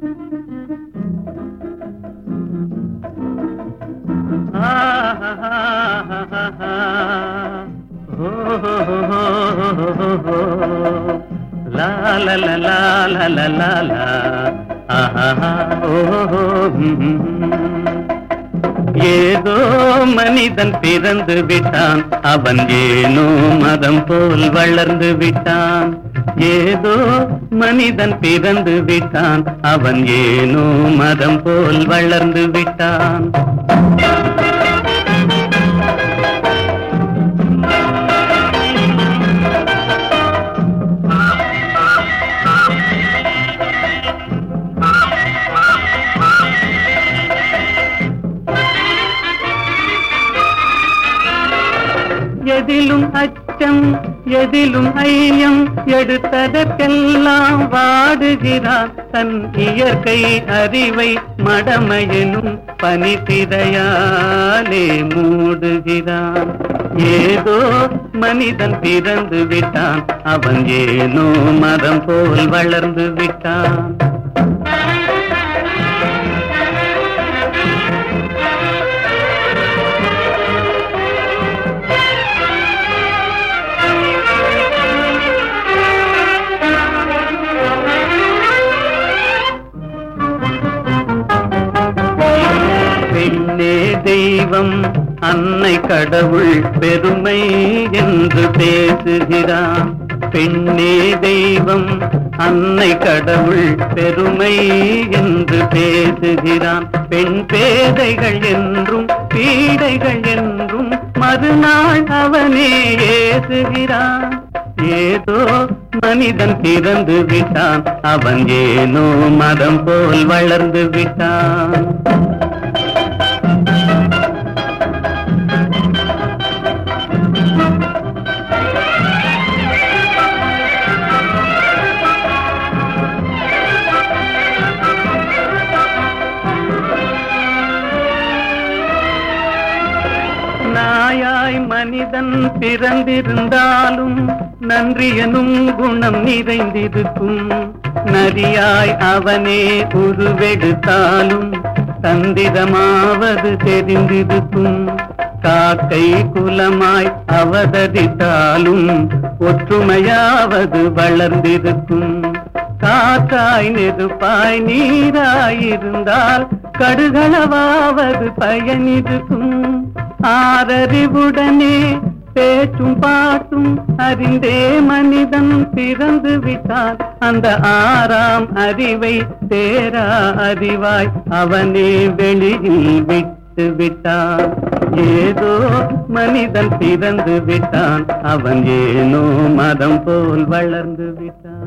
லா லா லா லா லா லா லா லா ஆஹா ஓஹோ ஏதோ மனிதன் பிறந்து விட்டான் அவன் ஏனோ மதம் போல் வளர்ந்து விட்டான் ஏதோ மனிதன் பிறந்து விட்டான் அவன் ஏனோ மதம் போல் வளர்ந்து விட்டான் எதிலும் அச்சம் எதிலும் ஐயம் எடுத்ததற்கெல்லாம் வாடுகிறான் தன் இயற்கை அறிவை மடமையெனும் பனித்திரையாலே மூடுகிறான் ஏதோ மனிதன் பிறந்து விட்டான் அவன் ஏனோ மரம் போல் வளர்ந்து விட்டான் பெண்ணே தெய்வம் அன்னை கடவுள் பெருமை என்று பேசுகிறான் பெண்ணே தெய்வம் அன்னை கடவுள் பெருமை என்று பேசுகிறான் பெண் பேதைகள் என்றும் பீடைகள் என்றும் மறுநாள் அவனே ஏசுகிறான் ஏதோ மனிதன் பிறந்து விட்டான் அவன் ஏனோ மதம் போல் வளர்ந்து விட்டான் நாயாய் மனிதன் பிறந்திருந்தாலும் நன்றி எனும் குணம் நிறைந்திருக்கும் நரியாய் அவனே உருவெடுத்தாலும் தந்திரமாவது தெரிந்திருக்கும் காக்கை குலமாய் அவதரித்தாலும் ஒற்றுமையாவது வளர்ந்திருக்கும் காக்காய் நெருப்பாய் நீராயிருந்தால் கடுகளவாவது பயனிருக்கும் ஆறறிவுடனே பேச்சும் பாட்டும் அறிந்தே மனிதன் பிறந்து விட்டான் அந்த ஆறாம் அறிவை தேரா அறிவாய் அவனே வெளியில் விட்டு விட்டான் ஏதோ மனிதன் பிறந்து விட்டான் அவன் ஏனோ மதம் போல் வளர்ந்து விட்டான்